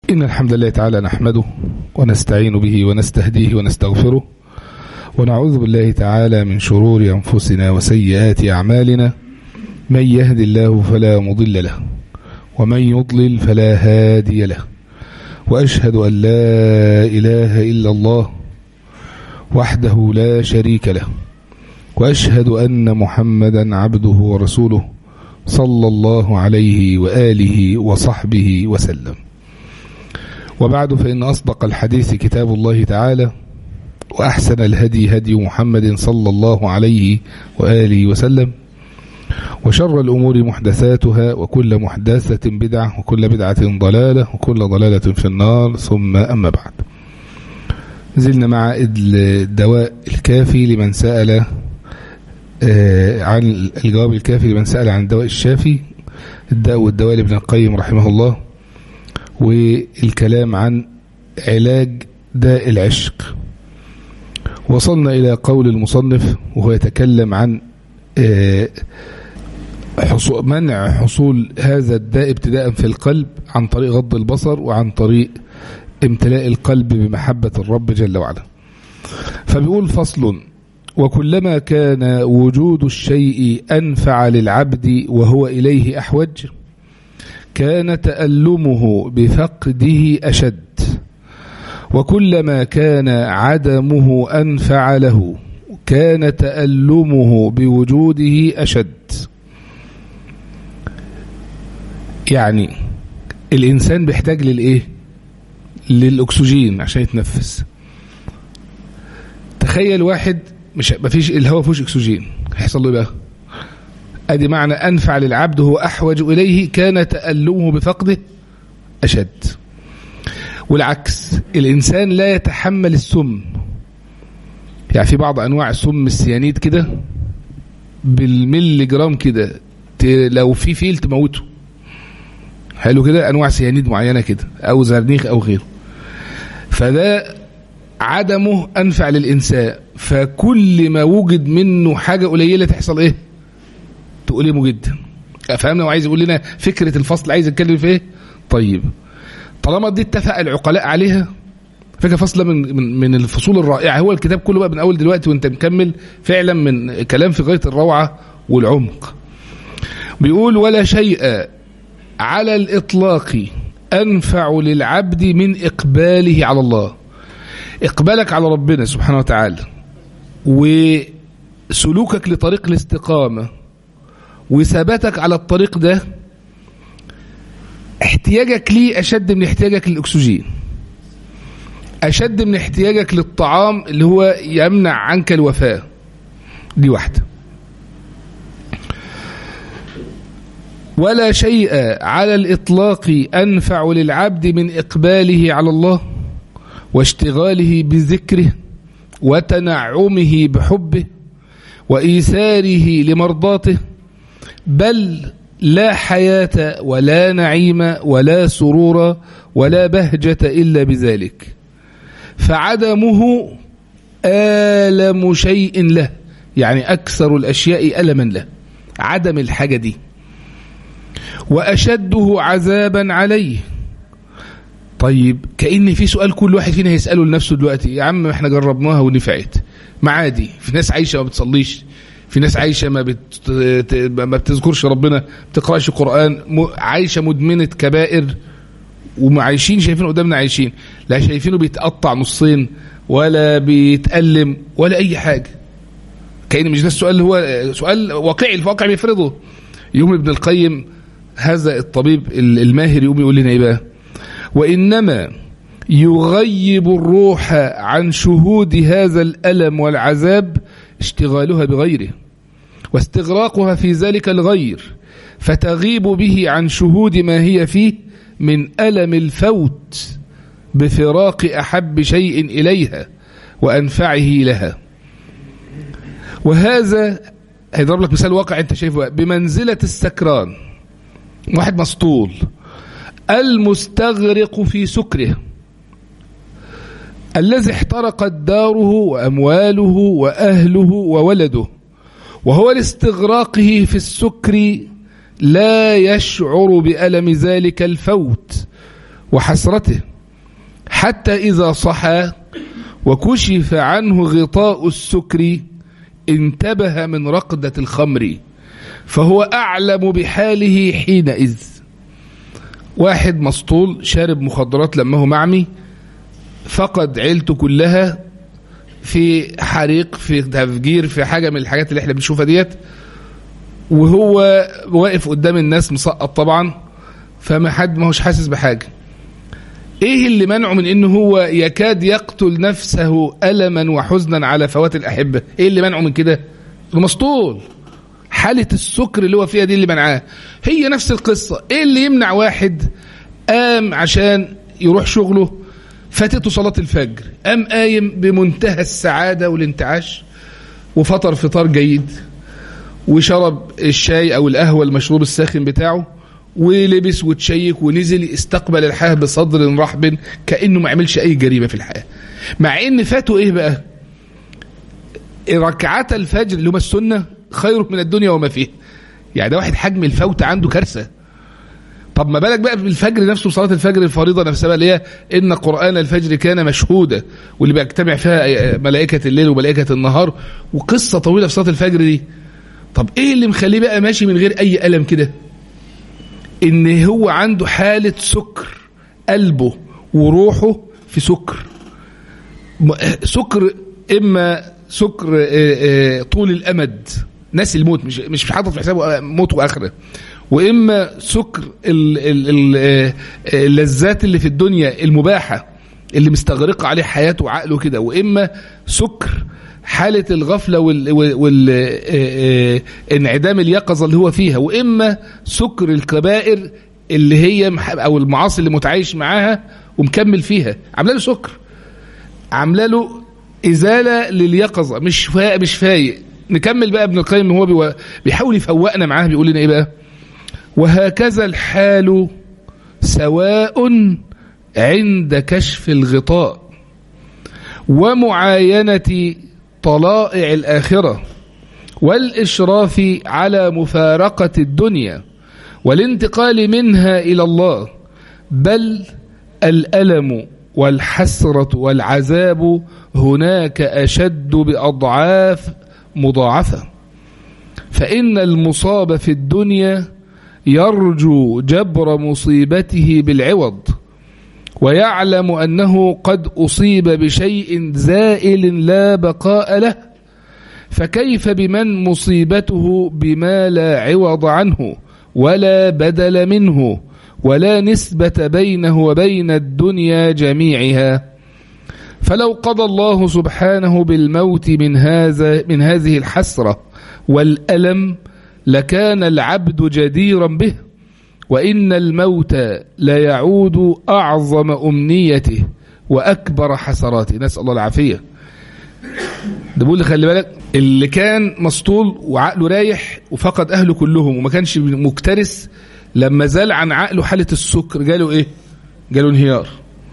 إن الحمد لله تعالى نحمده ونستعين به ونستهديه ونستغفره ونعوذ بالله تعالى من شرور أنفسنا وسيئات أعمالنا من يهد الله فلا مضل له ومن يضلل فلا هادي له وأشهد أن لا إله إلا الله وحده لا شريك له وأشهد أن محمدا عبده ورسوله صلى الله عليه وآله وصحبه وسلم وبعد فإن أصدق الحديث كتاب الله تعالى وأحسن الهدي هدي محمد صلى الله عليه وآله وسلم وشر الأمور محدثاتها وكل محدثة بدعة وكل بدعة ضلالة وكل ضلالة في النار ثم أما بعد زلنا مع الدواء الكافي لمن سأل عن الجواب الكافي لمن سأل عن الدواء الشافي الداء والدواء لابن القيم رحمه الله والكلام عن علاج داء العشق وصلنا إلى قول المصنف وهو يتكلم عن منع حصول هذا الداء ابتداء في القلب عن طريق غض البصر وعن طريق امتلاء القلب بمحبة الرب جل وعلا فبيقول فصل وكلما كان وجود الشيء أنفع للعبد وهو إليه أحوج كان تألمه بفقده أشد وكلما كان عدمه أنفع له كان تألمه بوجوده أشد يعني الإنسان بيحتاج للإيه للأكسجين عشان يتنفس تخيل واحد مش مفيش الهواء فيهوش أكسجين هيحصل له إيه بقى ادي معنى انفع للعبد هو احوج اليه كان تألمه بفقده اشد والعكس الانسان لا يتحمل السم يعني في بعض انواع سم السيانيد كده بالملي جرام كده لو في فيل تموته حلو كده انواع سيانيد معينه كده او زرنيخ او غيره فده عدمه انفع للانسان فكل ما وجد منه حاجه قليله تحصل ايه تؤلمه جدا فهمنا وعايز يقول لنا فكرة الفصل عايز يتكلم في ايه طيب طالما دي اتفق العقلاء عليها فكرة فصلة من, من, من الفصول الرائعة هو الكتاب كله بقى من أول دلوقتي وانت مكمل فعلا من كلام في غاية الروعة والعمق بيقول ولا شيء على الإطلاق أنفع للعبد من إقباله على الله إقبالك على ربنا سبحانه وتعالى وسلوكك لطريق الاستقامة وثباتك على الطريق ده احتياجك ليه أشد من احتياجك للأكسجين أشد من احتياجك للطعام اللي هو يمنع عنك الوفاة دي واحدة ولا شيء على الإطلاق أنفع للعبد من إقباله على الله واشتغاله بذكره وتنعمه بحبه وإيثاره لمرضاته بل لا حياة ولا نعيم ولا سرور ولا بهجة إلا بذلك فعدمه آلم شيء له يعني أكثر الأشياء ألما له عدم الحاجة دي وأشده عذابا عليه طيب كأن في سؤال كل واحد فينا يسأله لنفسه دلوقتي يا عم احنا جربناها ونفعت ما عادي في ناس عايشة ما بتصليش في ناس عايشة ما, بت... ما بتذكرش ربنا ما بتقرأش قرآن م... عايشة مدمنة كبائر وعايشين شايفين قدامنا عايشين لا شايفينه بيتقطع نصين ولا بيتألم ولا أي حاجة كأن مش ده السؤال اللي هو سؤال واقعي الواقع بيفرضه يوم ابن القيم هذا الطبيب الماهر يقوم يقول لنا ايه بقى وإنما يغيب الروح عن شهود هذا الألم والعذاب اشتغالها بغيره واستغراقها في ذلك الغير فتغيب به عن شهود ما هي فيه من ألم الفوت بفراق أحب شيء إليها وأنفعه لها وهذا هيضرب لك مثال واقع انت شايفه بمنزلة السكران واحد مسطول المستغرق في سكره الذي احترقت داره وأمواله وأهله وولده وهو لاستغراقه في السكر لا يشعر بألم ذلك الفوت وحسرته حتى إذا صحى وكشف عنه غطاء السكر انتبه من رقدة الخمر فهو أعلم بحاله حينئذ واحد مسطول شارب مخدرات لما هو معمي فقد عيلته كلها في حريق في تفجير في حاجة من الحاجات اللي احنا بنشوفها ديت وهو واقف قدام الناس مسقط طبعا فما حد ما هوش حاسس بحاجة ايه اللي منعه من انه هو يكاد يقتل نفسه ألما وحزنا على فوات الأحبة ايه اللي منعه من كده المسطول حالة السكر اللي هو فيها دي اللي منعاه هي نفس القصة ايه اللي يمنع واحد قام عشان يروح شغله فاتته صلاة الفجر قام قايم بمنتهى السعادة والانتعاش وفطر فطار جيد وشرب الشاي او القهوة المشروب الساخن بتاعه ولبس وتشيك ونزل استقبل الحياة بصدر رحب كأنه ما عملش أي جريمة في الحياة مع إن فاته إيه بقى ركعات الفجر اللي هم السنة خير من الدنيا وما فيها يعني ده واحد حجم الفوت عنده كارثة طب ما بالك بقى بالفجر نفسه صلاة الفجر الفريضة نفسها اللي هي إن قرآن الفجر كان مشهودا واللي بيجتمع فيها ملائكة الليل وملائكة النهار وقصة طويلة في صلاة الفجر دي طب إيه اللي مخليه بقى ماشي من غير أي ألم كده ان هو عنده حالة سكر قلبه وروحه في سكر سكر اما سكر طول الامد ناس الموت مش مش حاطط في حسابه موت واخره واما سكر اللذات اللي في الدنيا المباحه اللي مستغرقه عليه حياته وعقله كده واما سكر حالة الغفلة والانعدام اليقظة اللي هو فيها وإما سكر الكبائر اللي هي أو المعاصي اللي متعايش معاها ومكمل فيها عامله له سكر عامله له إزالة لليقظة مش فا... مش فايق نكمل بقى ابن القيم هو بيحاول يفوقنا معاه بيقول لنا إيه بقى وهكذا الحال سواء عند كشف الغطاء ومعاينة طلائع الآخرة والإشراف على مفارقة الدنيا والانتقال منها إلى الله بل الألم والحسرة والعذاب هناك أشد بأضعاف مضاعفة فإن المصاب في الدنيا يرجو جبر مصيبته بالعوض ويعلم أنه قد أصيب بشيء زائل لا بقاء له فكيف بمن مصيبته بما لا عوض عنه ولا بدل منه ولا نسبة بينه وبين الدنيا جميعها فلو قضى الله سبحانه بالموت من هذا من هذه الحسرة والألم لكان العبد جديرا به وإن الموت لا يعود أعظم أمنيته وأكبر حسراته نسأل الله العافية ده بيقول لي خلي بالك اللي كان مسطول وعقله رايح وفقد أهله كلهم وما كانش مكترث لما زال عن عقله حالة السكر جاله إيه جاله انهيار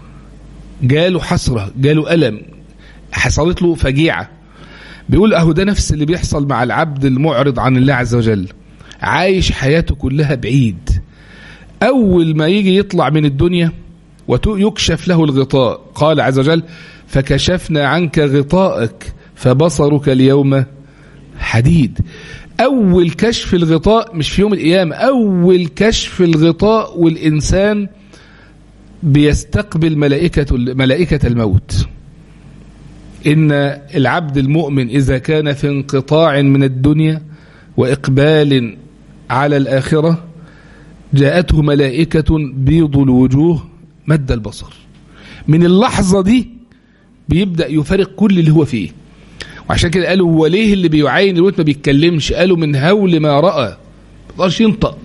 جاله حسرة جاله ألم حصلت له فجيعة بيقول أهو ده نفس اللي بيحصل مع العبد المعرض عن الله عز وجل عايش حياته كلها بعيد أول ما يجي يطلع من الدنيا ويكشف له الغطاء قال عز وجل فكشفنا عنك غطاءك فبصرك اليوم حديد أول كشف الغطاء مش في يوم القيامة أول كشف الغطاء والإنسان بيستقبل ملائكة, ملائكة الموت إن العبد المؤمن إذا كان في انقطاع من الدنيا وإقبال على الآخرة جاءته ملائكة بيض الوجوه مد البصر من اللحظة دي بيبدأ يفارق كل اللي هو فيه وعشان كده قالوا هو ليه اللي بيعاين الموت ما بيتكلمش قالوا من هول ما رأى ما يقدرش ينطق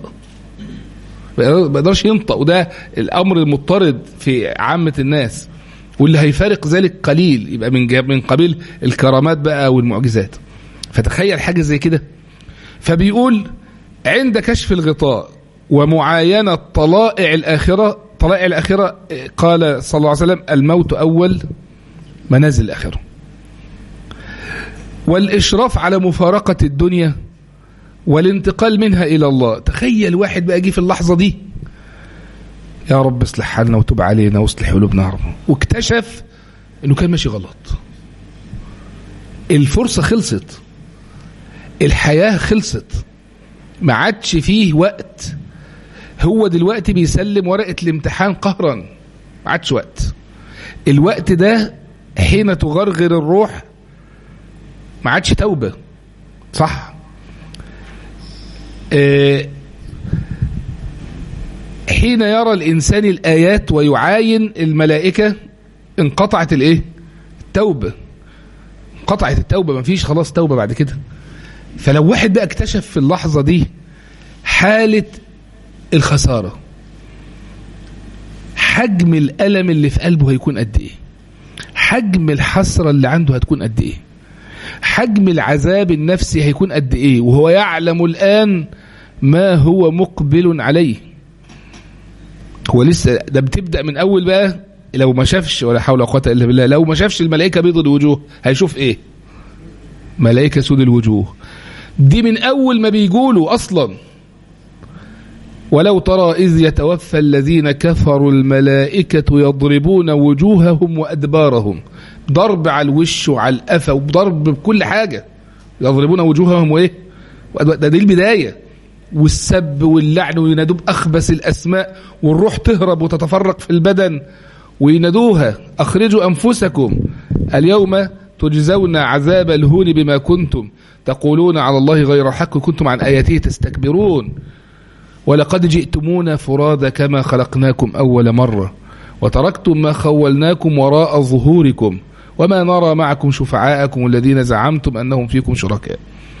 ما يقدرش ينطق وده الأمر المضطرد في عامة الناس واللي هيفارق ذلك قليل يبقى من من قبيل الكرامات بقى والمعجزات فتخيل حاجة زي كده فبيقول عند كشف الغطاء ومعاينة طلائع الآخرة طلائع الآخرة قال صلى الله عليه وسلم الموت أول منازل الآخرة والإشراف على مفارقة الدنيا والانتقال منها إلى الله تخيل واحد بقى جه في اللحظة دي يا رب اصلح حالنا وتب علينا واصلح قلوبنا يا رب واكتشف انه كان ماشي غلط الفرصة خلصت الحياة خلصت ما عادش فيه وقت هو دلوقتي بيسلم ورقة الامتحان قهرا ما عادش وقت الوقت ده حين تغرغر الروح ما عادش توبة صح آه حين يرى الإنسان الآيات ويعاين الملائكة انقطعت الايه التوبة انقطعت التوبة ما فيش خلاص توبة بعد كده فلو واحد بقى اكتشف في اللحظة دي حالة الخسارة حجم الألم اللي في قلبه هيكون قد ايه حجم الحسرة اللي عنده هتكون قد ايه حجم العذاب النفسي هيكون قد ايه وهو يعلم الآن ما هو مقبل عليه هو لسه ده بتبدأ من أول بقى لو ما شافش ولا حول ولا قوة إلا بالله لو ما شافش الملائكة بيض الوجوه هيشوف إيه ملائكة سود الوجوه دي من أول ما بيقولوا أصلا ولو ترى إذ يتوفى الذين كفروا الملائكة يضربون وجوههم وأدبارهم ضرب على الوش وعلى القفا وضرب بكل حاجة يضربون وجوههم وإيه ده دي البداية والسب واللعن وينادوا بأخبث الأسماء والروح تهرب وتتفرق في البدن وينادوها أخرجوا أنفسكم اليوم تجزون عذاب الهون بما كنتم تقولون على الله غير الحق كنتم عن آياته تستكبرون ولقد جئتمونا فرادى كما خلقناكم أول مرة وتركتم ما خولناكم وراء ظهوركم وما نرى معكم شفعاءكم الذين زعمتم أنهم فيكم شركاء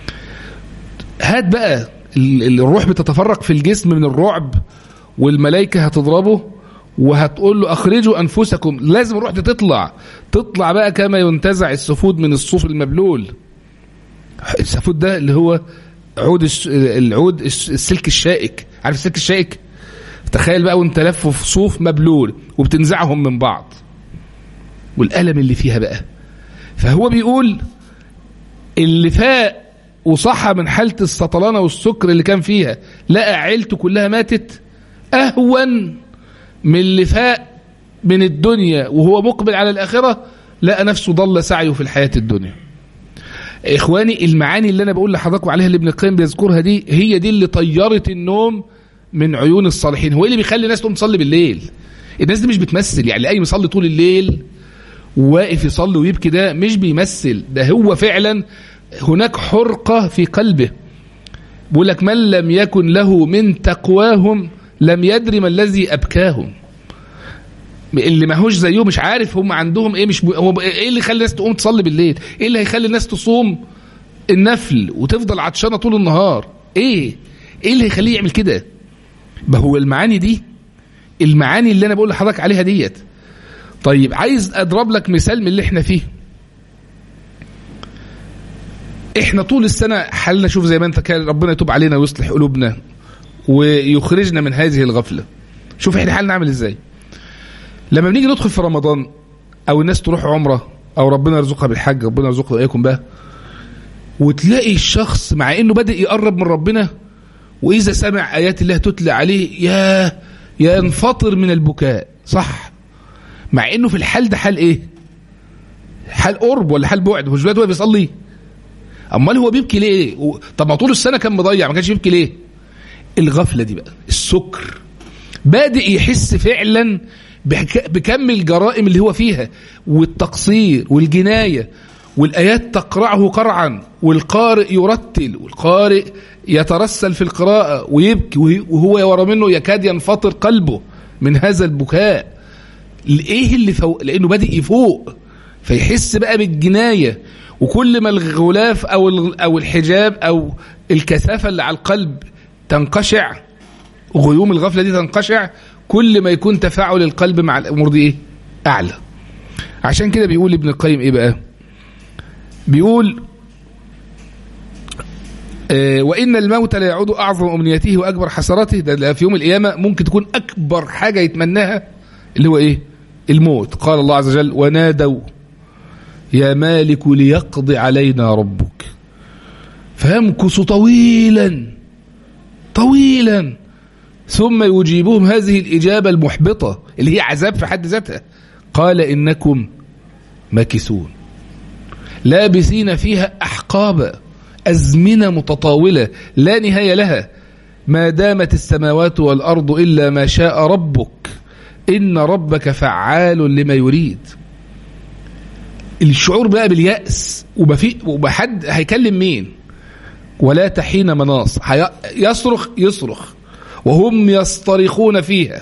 هات بقى الروح بتتفرق في الجسم من الرعب والملائكة هتضربه وهتقول له اخرجوا انفسكم لازم الروح دي تطلع تطلع بقى كما ينتزع السفود من الصوف المبلول السفود ده اللي هو عود العود السلك الشائك عارف السلك الشائك تخيل بقى وانت لفه في صوف مبلول وبتنزعهم من بعض والألم اللي فيها بقى فهو بيقول اللي فاق وصحى من حالة السطلانة والسكر اللي كان فيها لقى عيلته كلها ماتت أهون من اللي فاق من الدنيا وهو مقبل على الآخرة لقى نفسه ضل سعيه في الحياة الدنيا إخواني المعاني اللي أنا بقول لحضراتكم عليها اللي ابن القيم بيذكرها دي هي دي اللي طيرت النوم من عيون الصالحين هو اللي بيخلي الناس تقوم تصلي بالليل الناس دي مش بتمثل يعني أي يصلي طول الليل واقف يصلي ويبكي ده مش بيمثل ده هو فعلا هناك حرقة في قلبه بيقول لك من لم يكن له من تقواهم لم يدري ما الذي أبكاهم اللي ماهوش زيهم مش عارف هم عندهم ايه مش هو ايه اللي يخلي الناس تقوم تصلي بالليل ايه اللي هيخلي الناس تصوم النفل وتفضل عطشانه طول النهار ايه ايه اللي هيخليه يعمل كده ما هو المعاني دي المعاني اللي انا بقول لحضرتك عليها ديت طيب عايز اضرب لك مثال من اللي احنا فيه احنا طول السنه حالنا شوف زي ما انت كان ربنا يتوب علينا ويصلح قلوبنا ويخرجنا من هذه الغفله شوف احنا حالنا عامل ازاي لما بنيجي ندخل في رمضان او الناس تروح عمره او ربنا يرزقها بالحج ربنا يرزقها واياكم بقى وتلاقي الشخص مع انه بادئ يقرب من ربنا واذا سمع ايات الله تتلى عليه يا ينفطر من البكاء صح مع انه في الحال ده حال ايه حال قرب ولا حال بعد مش دلوقتي هو بيصلي امال هو بيبكي ليه طب ما طول السنه كان مضيع ما كانش بيبكي ليه الغفله دي بقى السكر بادئ يحس فعلا بكم الجرائم اللي هو فيها والتقصير والجناية والآيات تقرعه قرعا والقارئ يرتل والقارئ يترسل في القراءة ويبكي وهو ورا منه يكاد ينفطر قلبه من هذا البكاء ايه اللي فوق لانه بادئ يفوق فيحس بقى بالجناية وكل ما الغلاف او او الحجاب او الكثافة اللي على القلب تنقشع غيوم الغفلة دي تنقشع كل ما يكون تفاعل القلب مع الامور دي ايه اعلى عشان كده بيقول ابن القيم ايه بقى بيقول آه وان الموت لا يعود اعظم امنيته واكبر حسراته ده في يوم القيامه ممكن تكون اكبر حاجه يتمناها اللي هو ايه الموت قال الله عز وجل ونادوا يا مالك ليقضي علينا ربك فيمكث طويلا طويلا ثم يجيبهم هذه الإجابة المحبطة اللي هي عذاب في حد ذاتها قال إنكم ماكثون لابسين فيها أحقابا أزمنة متطاولة لا نهاية لها ما دامت السماوات والأرض إلا ما شاء ربك إن ربك فعال لما يريد الشعور بقى باليأس وبفي وبحد هيكلم مين ولا تحين مناص هي- يصرخ يصرخ وهم يصطرخون فيها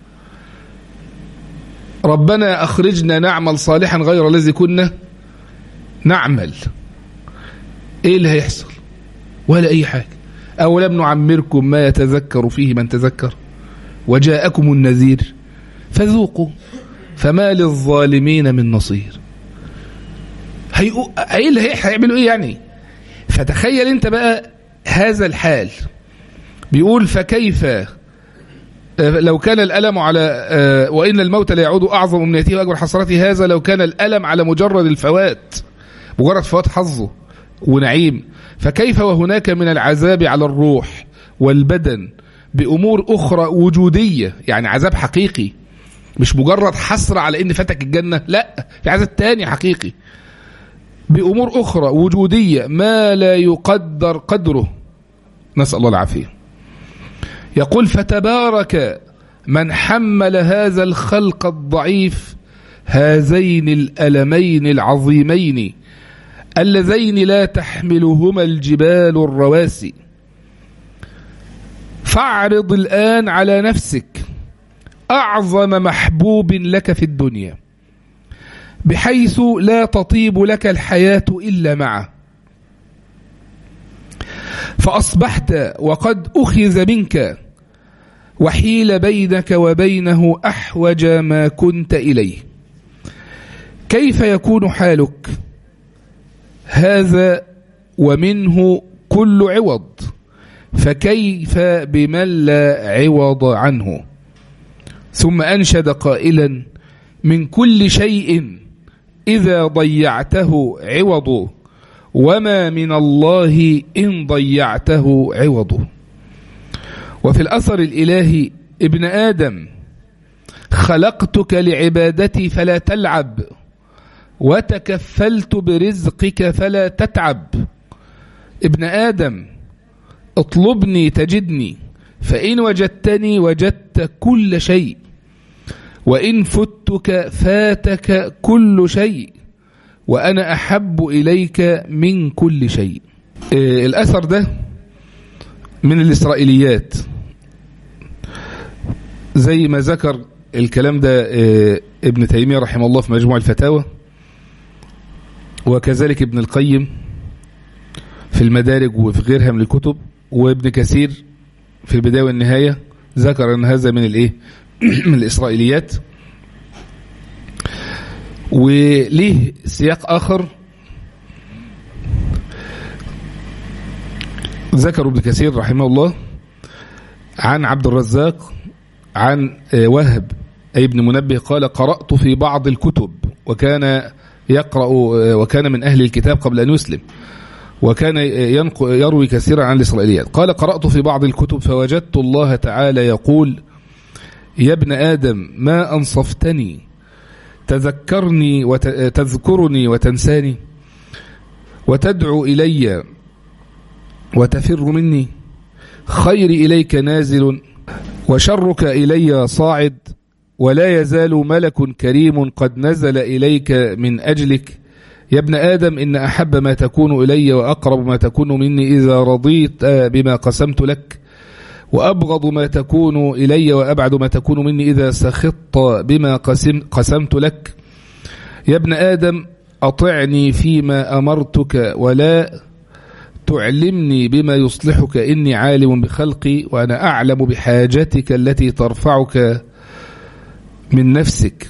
ربنا أخرجنا نعمل صالحا غير الذي كنا نعمل ايه اللي هيحصل ولا اي حاجة اولم نعمركم ما يتذكر فيه من تذكر وجاءكم النذير فذوقوا فما للظالمين من نصير هيقو... ايه اللي هي- هيعملوا ايه يعني فتخيل انت بقى هذا الحال بيقول فكيف آه، لو كان الألم على آه، وإن الموت لا يعود أعظم أمنيته وأجر حسرته هذا لو كان الألم على مجرد الفوات مجرد فوات حظه ونعيم فكيف وهناك من العذاب على الروح والبدن بأمور أخرى وجودية يعني عذاب حقيقي مش مجرد حسرة على إن فاتك الجنة لا في عذاب تاني حقيقي بأمور أخرى وجودية ما لا يقدر قدره نسأل الله العافية يقول فتبارك من حمل هذا الخلق الضعيف هذين الألمين العظيمين اللذين لا تحملهما الجبال الرواسي فاعرض الآن على نفسك أعظم محبوب لك في الدنيا بحيث لا تطيب لك الحياة إلا معه فأصبحت وقد أخذ منك وحيل بينك وبينه أحوج ما كنت إليه كيف يكون حالك هذا ومنه كل عوض فكيف بمن لا عوض عنه ثم أنشد قائلا من كل شيء إذا ضيعته عوض وما من الله إن ضيعته عوض وفي الأثر الإلهي ابن آدم خلقتك لعبادتي فلا تلعب وتكفلت برزقك فلا تتعب ابن آدم اطلبني تجدني فإن وجدتني وجدت كل شيء وإن فتك فاتك كل شيء وأنا أحب إليك من كل شيء آه، الأثر ده من الإسرائيليات زي ما ذكر الكلام ده آه، ابن تيمية رحمه الله في مجموع الفتاوى وكذلك ابن القيم في المدارج وفي غيرها من الكتب وابن كثير في البداية والنهاية ذكر أن هذا من الإيه من الإسرائيليات وليه سياق آخر ذكر ابن كثير رحمه الله عن عبد الرزاق عن آه، وهب أي ابن منبه قال قرأت في بعض الكتب وكان يقرأ آه، وكان من أهل الكتاب قبل أن يسلم وكان ينق- يروي كثيرا عن الإسرائيليات قال قرأت في بعض الكتب فوجدت الله تعالى يقول يا ابن آدم ما أنصفتني تذكرني وتذكرني وتنساني وتدعو إلي وتفر مني خيري إليك نازل وشرك إلي صاعد ولا يزال ملك كريم قد نزل إليك من أجلك يا ابن آدم إن أحب ما تكون إلي وأقرب ما تكون مني إذا رضيت بما قسمت لك وأبغض ما تكون إلي وأبعد ما تكون مني إذا سخطت بما قسم قسمت لك يا ابن آدم أطعني فيما أمرتك ولا تعلمني بما يصلحك إني عالم بخلقي وأنا أعلم بحاجتك التي ترفعك من نفسك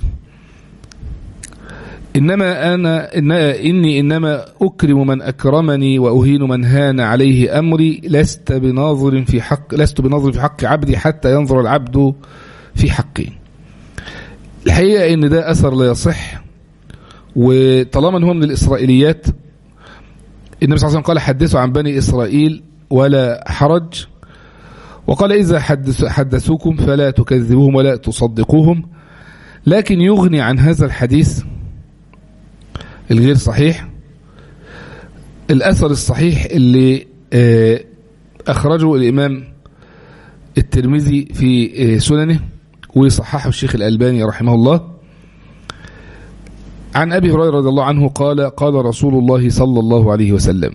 إنما أنا إن إني إنما أكرم من أكرمني وأهين من هان عليه أمري لست بناظر في حق لست بناظر في حق عبدي حتى ينظر العبد في حقي الحقيقة إن ده أثر لا يصح وطالما إن هو من الإسرائيليات النبي صلى الله عليه وسلم قال حدثوا عن بني إسرائيل ولا حرج وقال إذا حدث حدثوكم فلا تكذبوهم ولا تصدقوهم لكن يغني عن هذا الحديث الغير صحيح الأثر الصحيح اللي أخرجه الإمام الترمذي في سننه وصححه الشيخ الألباني رحمه الله عن أبي هريرة رضي الله عنه قال قال رسول الله صلى الله عليه وسلم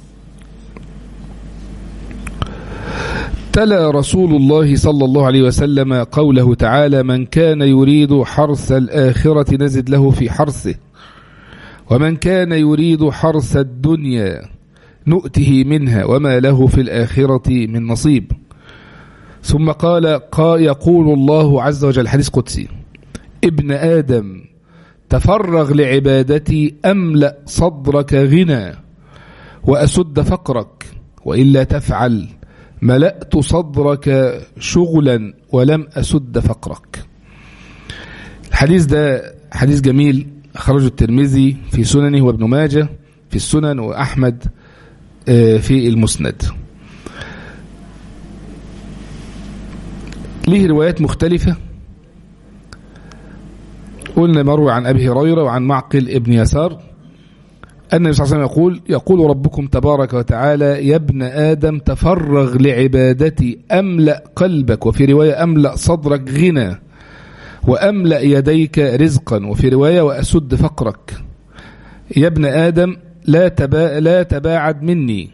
تلا رسول الله صلى الله عليه وسلم قوله تعالى من كان يريد حرث الآخرة نزد له في حرثه ومن كان يريد حرث الدنيا نؤته منها وما له في الآخرة من نصيب ثم قال, قال يقول الله عز وجل حديث قدسي ابن آدم تفرغ لعبادتي أملأ صدرك غنى وأسد فقرك وإلا تفعل ملأت صدرك شغلا ولم أسد فقرك الحديث ده حديث جميل أخرجه الترمذي في سننه وابن ماجه في السنن وأحمد في المسند ليه روايات مختلفة قلنا مروي عن أبي هريرة وعن معقل ابن يسار النبي صلى الله عليه وسلم يقول يقول ربكم تبارك وتعالى يا ابن آدم تفرغ لعبادتي أملأ قلبك وفي رواية أملأ صدرك غنى وأملأ يديك رزقا وفي رواية وأسد فقرك يا ابن آدم لا, تبا لا تباعد مني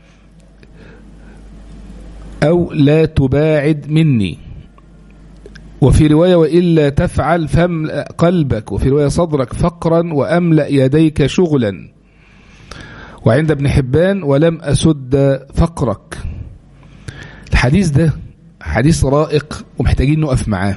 أو لا تباعد مني وفي رواية وإلا تفعل فاملأ قلبك وفي رواية صدرك فقرا وأملأ يديك شغلا وعند ابن حبان ولم أسد فقرك الحديث ده حديث رائق ومحتاجين نقف معاه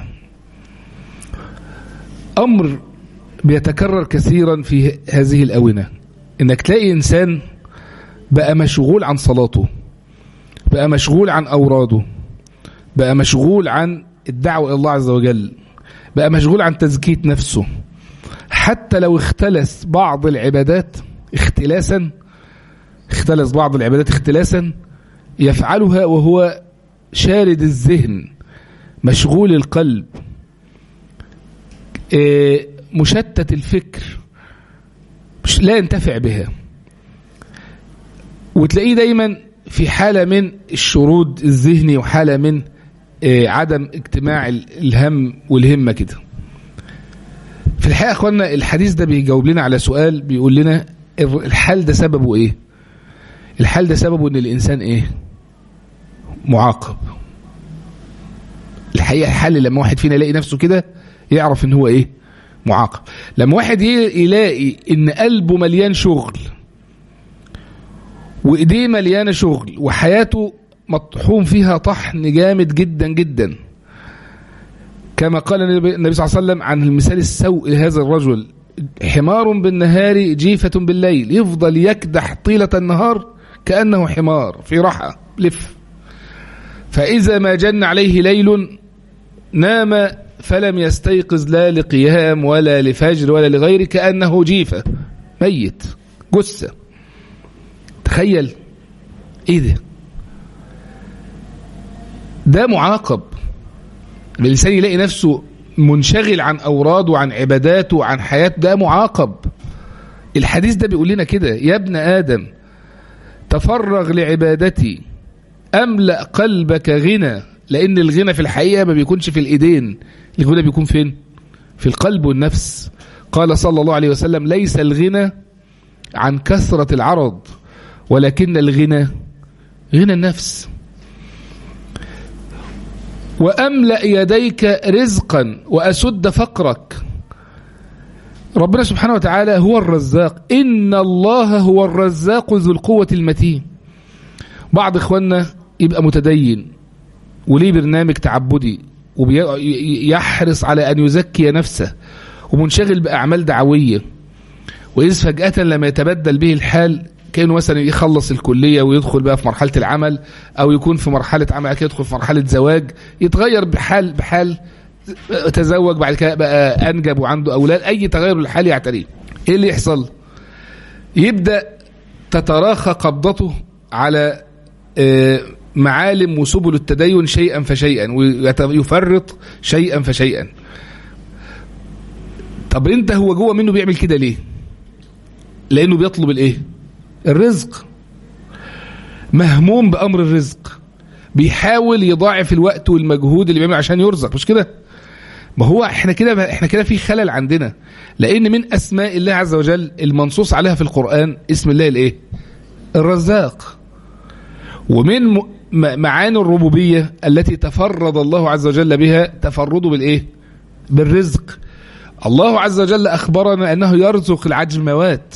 أمر بيتكرر كثيرا في هذه الأونة إنك تلاقي إنسان بقى مشغول عن صلاته بقى مشغول عن أوراده بقى مشغول عن الدعوة إلى الله عز وجل بقى مشغول عن تزكية نفسه حتى لو اختلس بعض العبادات اختلاسا اختلس بعض العبادات اختلاسا يفعلها وهو شارد الذهن مشغول القلب مشتت الفكر لا ينتفع بها وتلاقيه دايما في حالة من الشرود الذهني وحالة من عدم اجتماع الهم والهمة كده في الحقيقة اخوانا الحديث ده بيجاوب لنا على سؤال بيقول لنا الحال ده سببه ايه الحال ده سببه ان الانسان ايه معاقب الحقيقة الحل لما واحد فينا يلاقي نفسه كده يعرف ان هو ايه معاقب لما واحد يلاقي ان قلبه مليان شغل وايديه مليانه شغل وحياته مطحون فيها طحن جامد جدا جدا كما قال النبي صلى الله عليه وسلم عن المثال السوء لهذا الرجل حمار بالنهار جيفة بالليل يفضل يكدح طيلة النهار كأنه حمار في رحى لف فإذا ما جن عليه ليل نام فلم يستيقظ لا لقيام ولا لفجر ولا لغيره كأنه جيفة ميت جثة تخيل ايه ده ده معاقب الإنسان يلاقي نفسه منشغل عن أوراده وعن عباداته وعن حياته ده معاقب الحديث ده بيقول لنا كده يا ابن آدم تفرغ لعبادتي أملأ قلبك غنى لأن الغنى في الحقيقة ما بيكونش في الإيدين الغنى بيكون فين في القلب والنفس قال صلى الله عليه وسلم ليس الغنى عن كثرة العرض ولكن الغنى غنى النفس وأملأ يديك رزقا وأسد فقرك ربنا سبحانه وتعالى هو الرزاق إن الله هو الرزاق ذو القوة المتين بعض إخواننا يبقى متدين وليه برنامج تعبدي ويحرص على أن يزكي نفسه ومنشغل بأعمال دعوية وإذ فجأة لما يتبدل به الحال كانه مثلا يخلص الكلية ويدخل بقى في مرحلة العمل أو يكون في مرحلة عمل كده يدخل في مرحلة زواج يتغير بحال بحال تزوج بعد كده بقى أنجب وعنده أولاد أي تغير الحال يعتريه إيه اللي يحصل يبدأ تتراخى قبضته على معالم وسبل التدين شيئا فشيئا ويفرط شيئا فشيئا طب انت هو جوه منه بيعمل كده ليه لانه بيطلب الايه الرزق مهموم بامر الرزق بيحاول يضاعف الوقت والمجهود اللي بيعمله عشان يرزق مش كده ما هو احنا كده احنا كده في خلل عندنا لان من اسماء الله عز وجل المنصوص عليها في القران اسم الله الايه الرزاق ومن م- م- معاني الربوبيه التي تفرد الله عز وجل بها تفرده بالايه بالرزق الله عز وجل اخبرنا انه يرزق العجموات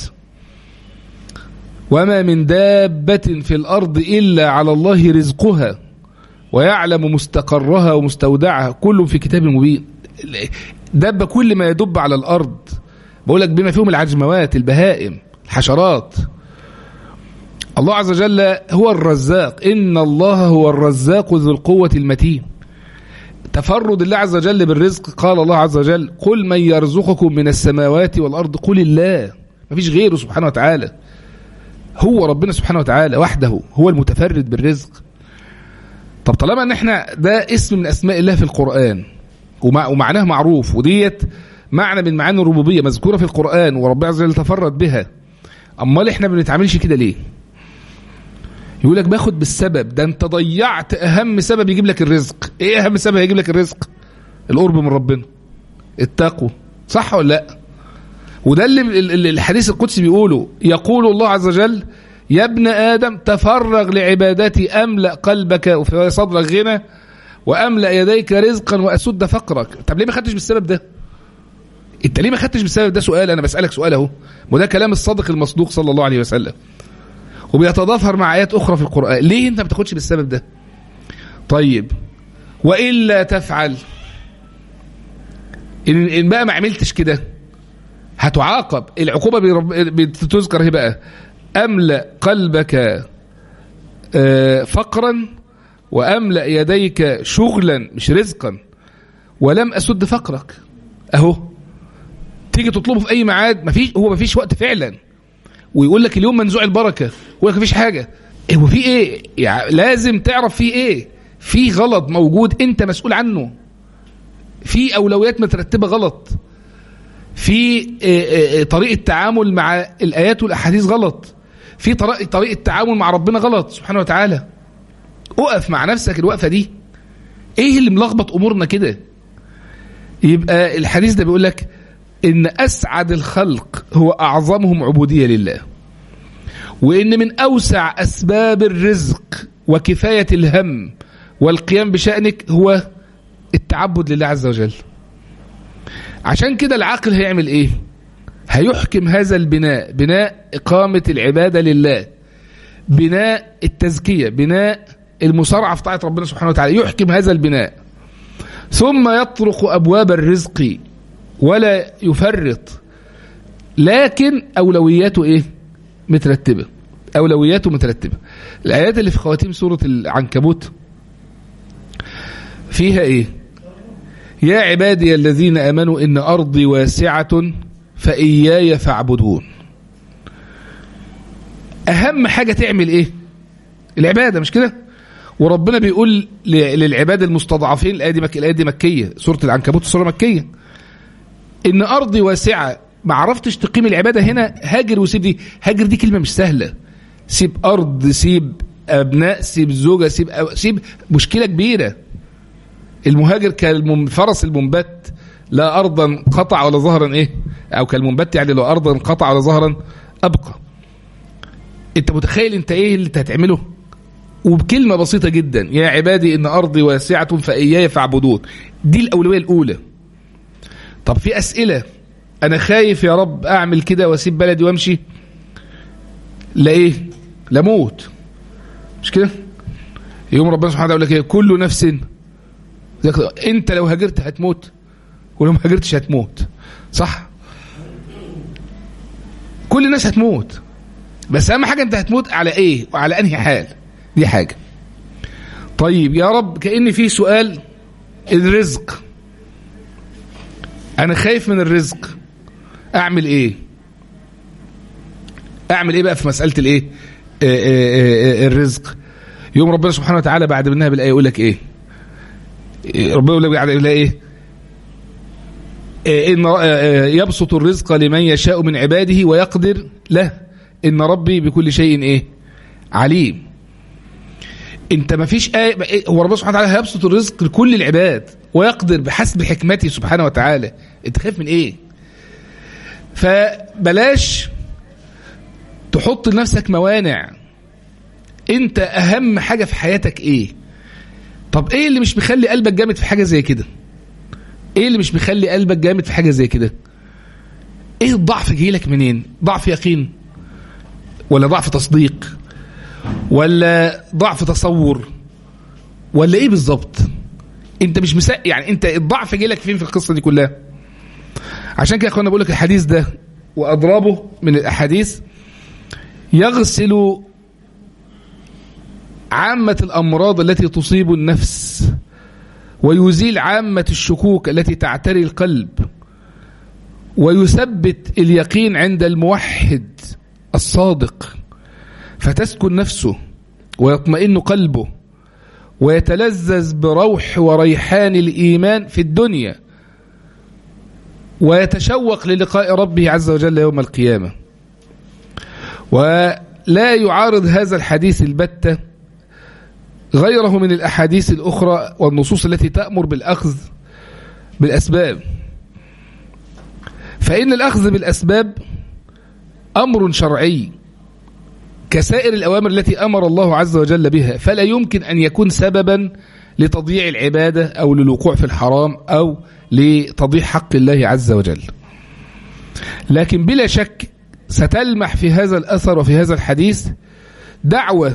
وما من دابة في الأرض إلا على الله رزقها ويعلم مستقرها ومستودعها كل في كتاب مبين دابة كل ما يدب على الأرض بقول لك بما فيهم العجموات البهائم الحشرات الله عز وجل هو الرزاق إن الله هو الرزاق ذو القوة المتين تفرد الله عز وجل بالرزق قال الله عز وجل قل من يرزقكم من السماوات والأرض قل الله مفيش غيره سبحانه وتعالى هو ربنا سبحانه وتعالى وحده هو المتفرد بالرزق طب طالما ان احنا ده اسم من اسماء الله في القرآن ومع ومعناه معروف وديت معنى من معاني الربوبية مذكورة في القرآن وربنا عز وجل تفرد بها امال احنا ما بنتعاملش كده ليه يقول لك باخد بالسبب ده انت ضيعت اهم سبب يجيب لك الرزق ايه اهم سبب يجيب لك الرزق القرب من ربنا التقوى صح ولا لا وده اللي اللي الحديث القدسي بيقوله يقول الله عز وجل يا ابن آدم تفرغ لعبادتي أملأ قلبك وفي صدرك غنى وأملأ يديك رزقا وأسد فقرك طب ليه ما خدتش بالسبب ده انت ليه ما خدتش بالسبب ده سؤال انا بسألك سؤال اهو وده كلام الصادق المصدوق صلى الله عليه وسلم وبيتضافر مع آيات أخرى في القرآن ليه انت ما بتاخدش بالسبب ده طيب وإلا تفعل إن, إن بقى ما عملتش كده هتعاقب العقوبة بيرب- بتذكر هي بقى أملأ قلبك آه، فقرا وأملأ يديك شغلا مش رزقا ولم أسد فقرك أهو تيجي تطلبه في أي ميعاد مفيش هو مفيش وقت فعلا ويقول لك اليوم منزوع البركة يقول لك مفيش حاجة هو في ايه يعني لازم تعرف في ايه في غلط موجود انت مسؤول عنه في اولويات مترتبة غلط في آه، آه، طريقة تعامل مع الآيات والأحاديث غلط في طريقة طريقة تعامل مع ربنا غلط سبحانه وتعالى اقف مع نفسك الوقفة دي ايه اللي ملخبط امورنا كده يبقى الحديث ده بيقول لك ان اسعد الخلق هو اعظمهم عبودية لله وان من اوسع اسباب الرزق وكفاية الهم والقيام بشأنك هو التعبد لله عز وجل عشان كده العاقل هيعمل ايه هيحكم هذا البناء بناء إقامة العبادة لله بناء التزكية بناء المصارعة في طاعة ربنا سبحانه وتعالى يحكم هذا البناء ثم يطرق أبواب الرزق ولا يفرط لكن أولوياته إيه مترتبة أولوياته مترتبة الآيات اللي في خواتيم سورة العنكبوت فيها إيه يا عبادي الذين آمنوا إن أرضي واسعة فإياي فاعبدون أهم حاجة تعمل إيه العبادة مش كده وربنا بيقول ل- للعباد المستضعفين الآية دي, مك... الآية دي مكية سورة العنكبوت سورة مكية إن أرضي واسعة ما عرفتش تقيم العبادة هنا هاجر وسيب دي هاجر دي كلمة مش سهلة سيب أرض سيب أبناء سيب زوجة سيب أو... سيب مشكلة كبيرة المهاجر كالفرس المنبت لا أرضا قطع ولا ظهرا إيه أو كالمنبت يعني لو أرضا قطع ولا ظهرا أبقى أنت متخيل أنت إيه اللي أنت هتعمله وبكلمة بسيطة جدا يا عبادي إن أرضي واسعة فإياي فاعبدون دي الأولوية الأولى طب في أسئلة أنا خايف يا رب أعمل كده وأسيب بلدي وأمشي لا إيه لا موت مش كده يوم ربنا سبحانه وتعالى يقول لك إيه كل نفس ذاك- انت لو هاجرت هتموت ولو ما هاجرتش هتموت صح كل الناس هتموت بس اهم حاجه انت هتموت على ايه وعلى انهي حال دي حاجه طيب يا رب كأن في سؤال الرزق انا خايف من الرزق اعمل ايه اعمل ايه بقى في مساله الايه آه، آه، آه، الرزق يوم ربنا سبحانه وتعالى بعد منها بالآية يقول لك إيه ربنا يقول لك بعد إيه إن يبسط الرزق لمن يشاء من عباده ويقدر له إن ربي بكل شيء إيه عليم انت ما فيش آية هو ربنا سبحانه وتعالى هيبسط الرزق لكل العباد ويقدر بحسب حكمته سبحانه وتعالى انت خايف من ايه فبلاش تحط لنفسك موانع انت اهم حاجة في حياتك ايه طب ايه اللي مش مخلي قلبك جامد في حاجة زي كده ايه اللي مش مخلي قلبك جامد في حاجة زي كده ايه الضعف جايلك منين ضعف يقين ولا ضعف تصديق ولا ضعف تصور ولا ايه بالظبط انت مش مسا يعني انت الضعف جاي لك فين في القصه دي كلها عشان كده اخوانا بقول لك الحديث ده واضرابه من الاحاديث يغسل عامة الأمراض التي تصيب النفس ويزيل عامة الشكوك التي تعتري القلب ويثبت اليقين عند الموحد الصادق فتسكن نفسه ويطمئن قلبه ويتلذذ بروح وريحان الإيمان في الدنيا ويتشوق للقاء ربه عز وجل يوم القيامة ولا يعارض هذا الحديث البتة غيره من الأحاديث الأخرى والنصوص التي تأمر بالأخذ بالأسباب فإن الأخذ بالأسباب أمر شرعي كسائر الأوامر التي أمر الله عز وجل بها فلا يمكن أن يكون سببا لتضييع العبادة أو للوقوع في الحرام أو لتضييع حق الله عز وجل لكن بلا شك ستلمح في هذا الأثر وفي هذا الحديث دعوة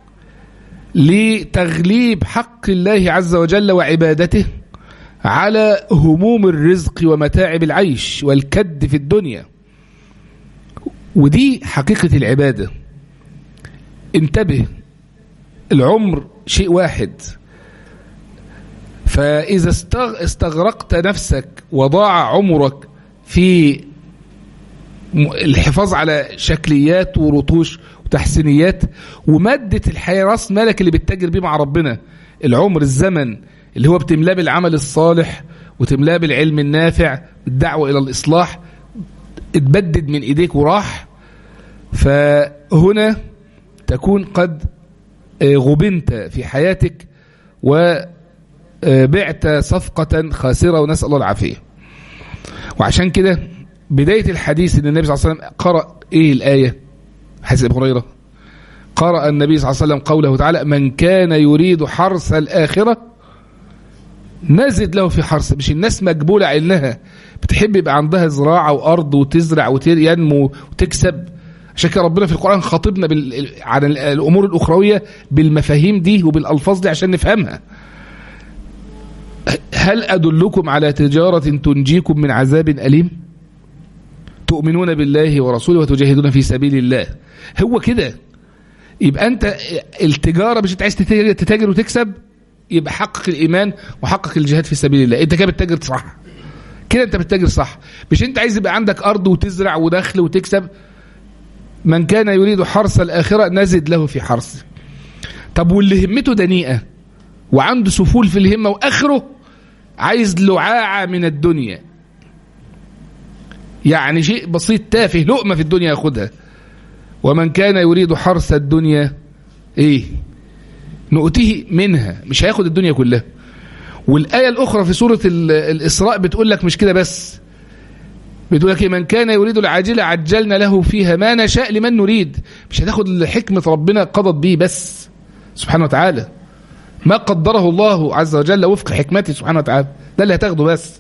لتغليب حق الله عز وجل وعبادته على هموم الرزق ومتاعب العيش والكد في الدنيا ودي حقيقة العبادة انتبه العمر شيء واحد فإذا استغرقت نفسك وضاع عمرك في الحفاظ على شكليات ورطوش وتحسينيات ومادة الحياة راس مالك اللي بتتاجر بيه مع ربنا العمر الزمن اللي هو بتملاه بالعمل الصالح وتملاه بالعلم النافع الدعوة إلى الإصلاح اتبدد من إيديك وراح فهنا تكون قد غبنت في حياتك وبعت صفقة خاسرة ونسأل الله العافية وعشان كده بداية الحديث ان النبي صلى الله عليه وسلم قرأ ايه الآية حسب هريرة قرأ النبي صلى الله عليه وسلم قوله تعالى من كان يريد حرث الآخرة نزد له في حرث مش الناس مجبولة على انها بتحب يبقى عندها زراعة وأرض وتزرع وينمو وتكسب عشان كده ربنا في القرآن خاطبنا بال... عن الأمور الأخروية بالمفاهيم دي وبالألفاظ دي عشان نفهمها هل أدلكم على تجارة تنجيكم من عذاب أليم تؤمنون بالله ورسوله وتجاهدون في سبيل الله هو كده يبقى أنت التجارة مش أنت عايز تتاجر وتكسب يبقى حقق الإيمان وحقق الجهاد في سبيل الله أنت كده بتتاجر صح كده أنت بتتاجر صح مش أنت عايز يبقى عندك أرض وتزرع ودخل وتكسب من كان يريد حرث الآخرة نزد له في حرثه طب واللي همته دنيئة وعنده سفول في الهمة وآخره عايز لعاعة من الدنيا يعني شيء بسيط تافه لقمة في الدنيا ياخدها ومن كان يريد حرث الدنيا ايه نؤتيه منها مش هياخد الدنيا كلها والآية الأخرى في سورة الإسراء بتقول لك مش كده بس بتقول لك من كان يريد العاجلة عجلنا له فيها ما نشاء لمن نريد مش هتاخد حكمة ربنا قضت به بس سبحانه وتعالى ما قدره الله عز وجل وفق حكمته سبحانه وتعالى ده اللي هتاخده بس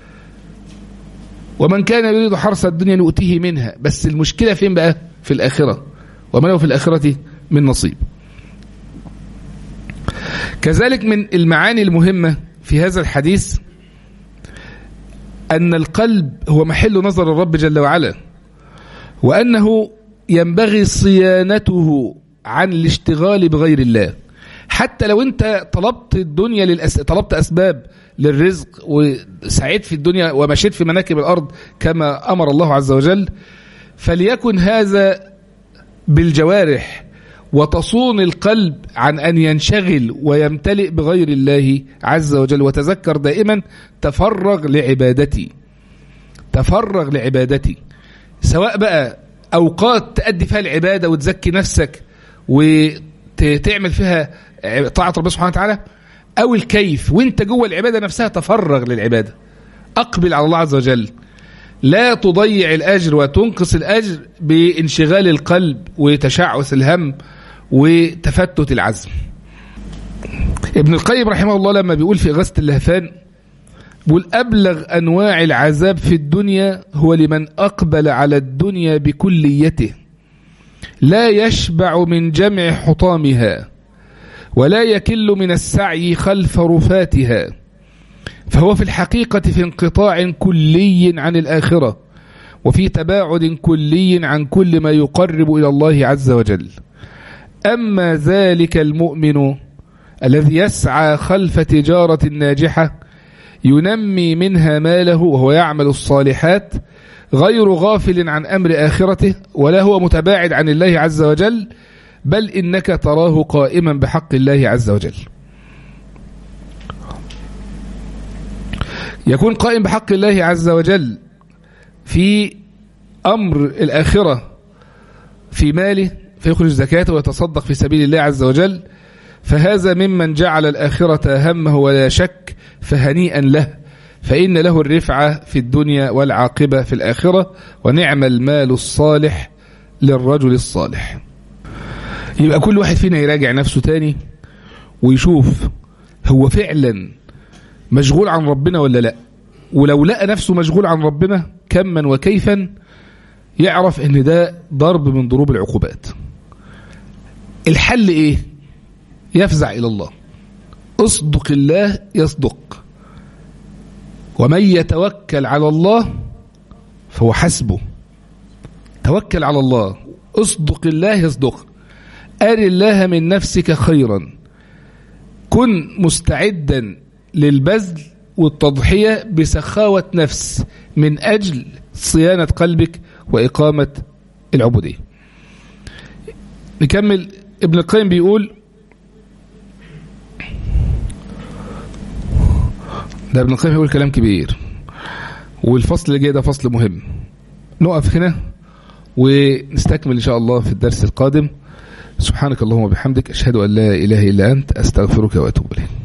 ومن كان يريد حرث الدنيا نؤتيه منها بس المشكلة فين بقى في الآخرة وما له في الآخرة من نصيب كذلك من المعاني المهمة في هذا الحديث أن القلب هو محل نظر الرب جل وعلا وأنه ينبغي صيانته عن الاشتغال بغير الله حتى لو انت طلبت الدنيا للأس... طلبت أسباب للرزق وسعيت في الدنيا ومشيت في مناكب الأرض كما أمر الله عز وجل فليكن هذا بالجوارح وتصون القلب عن أن ينشغل ويمتلئ بغير الله عز وجل وتذكر دائما تفرغ لعبادتي تفرغ لعبادتي سواء بقى أوقات تأدي فيها العبادة وتزكي نفسك وتعمل فيها طاعة ربنا سبحانه وتعالى أو الكيف وانت جوه العبادة نفسها تفرغ للعبادة أقبل على الله عز وجل لا تضيع الأجر وتنقص الأجر بانشغال القلب وتشعث الهم وتفتت العزم ابن القيم رحمه الله لما بيقول في إغاثة اللهفان بيقول أبلغ أنواع العذاب في الدنيا هو لمن أقبل على الدنيا بكليته لا يشبع من جمع حطامها ولا يكل من السعي خلف رفاتها فهو في الحقيقة في انقطاع كلي عن الآخرة وفي تباعد كلي عن كل ما يقرب إلى الله عز وجل أما ذلك المؤمن الذي يسعى خلف تجارة ناجحة ينمي منها ماله وهو يعمل الصالحات غير غافل عن أمر آخرته ولا هو متباعد عن الله عز وجل بل إنك تراه قائما بحق الله عز وجل يكون قائم بحق الله عز وجل في أمر الآخرة في ماله فيخرج زكاته ويتصدق في سبيل الله عز وجل فهذا ممن جعل الآخرة همه ولا شك فهنيئا له فإن له الرفعة في الدنيا والعاقبة في الآخرة ونعم المال الصالح للرجل الصالح يبقى كل واحد فينا يراجع نفسه تاني ويشوف هو فعلا مشغول عن ربنا ولا لا ولو لقى نفسه مشغول عن ربنا كما وكيفا يعرف ان ده ضرب من ضروب العقوبات الحل ايه يفزع الى الله اصدق الله يصدق ومن يتوكل على الله فهو حسبه توكل على الله اصدق الله يصدق أر الله من نفسك خيرا كن مستعدا للبذل والتضحية بسخاوة نفس من أجل صيانة قلبك وإقامة العبودية نكمل ابن القيم بيقول ده ابن القيم بيقول كلام كبير والفصل اللي جاي ده فصل مهم نقف هنا ونستكمل إن شاء الله في الدرس القادم سبحانك اللهم وبحمدك أشهد أن لا إله إلا أنت أستغفرك وأتوب إليك